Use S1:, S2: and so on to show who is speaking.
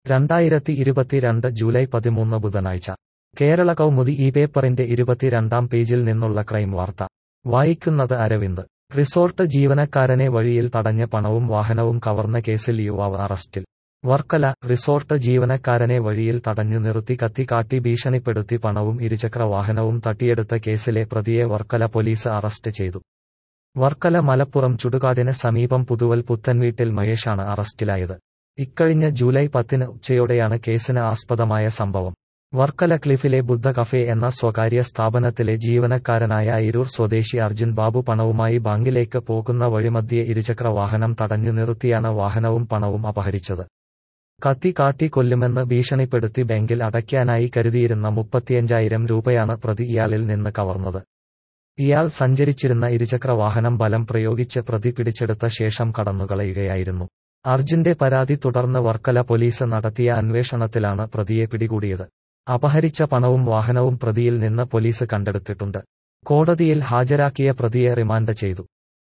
S1: രണ്ടായിരത്തി ഇരുപത്തിരണ്ട് ജൂലൈ പതിമൂന്ന് ബുധനാഴ്ച കേരള കൗമുദി ഈ പേപ്പറിന്റെ ഇരുപത്തിരണ്ടാം പേജിൽ നിന്നുള്ള ക്രൈം വാർത്ത വായിക്കുന്നത് അരവിന്ദ് റിസോർട്ട് ജീവനക്കാരനെ വഴിയിൽ തടഞ്ഞ് പണവും വാഹനവും കവർന്ന കേസിൽ യുവാവ് അറസ്റ്റിൽ വർക്കല റിസോർട്ട് ജീവനക്കാരനെ വഴിയിൽ തടഞ്ഞു നിർത്തി കത്തിക്കാട്ടി ഭീഷണിപ്പെടുത്തി പണവും ഇരുചക്ര വാഹനവും തട്ടിയെടുത്ത കേസിലെ പ്രതിയെ വർക്കല പോലീസ് അറസ്റ്റ് ചെയ്തു വർക്കല മലപ്പുറം ചുടുകാടിന് സമീപം പുതുവൽ പുത്തൻവീട്ടിൽ മഹേഷാണ് അറസ്റ്റിലായത് ഇക്കഴിഞ്ഞ ജൂലൈ പത്തിന് ഉച്ചയോടെയാണ് കേസിന് ആസ്പദമായ സംഭവം വർക്കല ക്ലിഫിലെ ബുദ്ധ കഫേ എന്ന സ്വകാര്യ സ്ഥാപനത്തിലെ ജീവനക്കാരനായ അയിരൂർ സ്വദേശി അർജുൻ ബാബു പണവുമായി ബാങ്കിലേക്ക് പോകുന്ന വഴിമധ്യേ ഇരുചക്ര വാഹനം തടഞ്ഞു നിർത്തിയാണ് വാഹനവും പണവും അപഹരിച്ചത് കത്തി കാട്ടി കൊല്ലുമെന്ന് ഭീഷണിപ്പെടുത്തി ബാങ്കിൽ അടയ്ക്കാനായി കരുതിയിരുന്ന മുപ്പത്തിയഞ്ചായിരം രൂപയാണ് പ്രതി ഇയാളിൽ നിന്ന് കവർന്നത് ഇയാൾ സഞ്ചരിച്ചിരുന്ന ഇരുചക്ര വാഹനം ബലം പ്രയോഗിച്ച് പ്രതി പിടിച്ചെടുത്ത ശേഷം കടന്നുകളയുകയായിരുന്നു അർജുന്റെ പരാതി തുടർന്ന് വർക്കല പോലീസ് നടത്തിയ അന്വേഷണത്തിലാണ് പ്രതിയെ പിടികൂടിയത് അപഹരിച്ച പണവും വാഹനവും പ്രതിയിൽ നിന്ന് പോലീസ് കണ്ടെടുത്തിട്ടുണ്ട് കോടതിയിൽ ഹാജരാക്കിയ പ്രതിയെ റിമാൻഡ് ചെയ്തു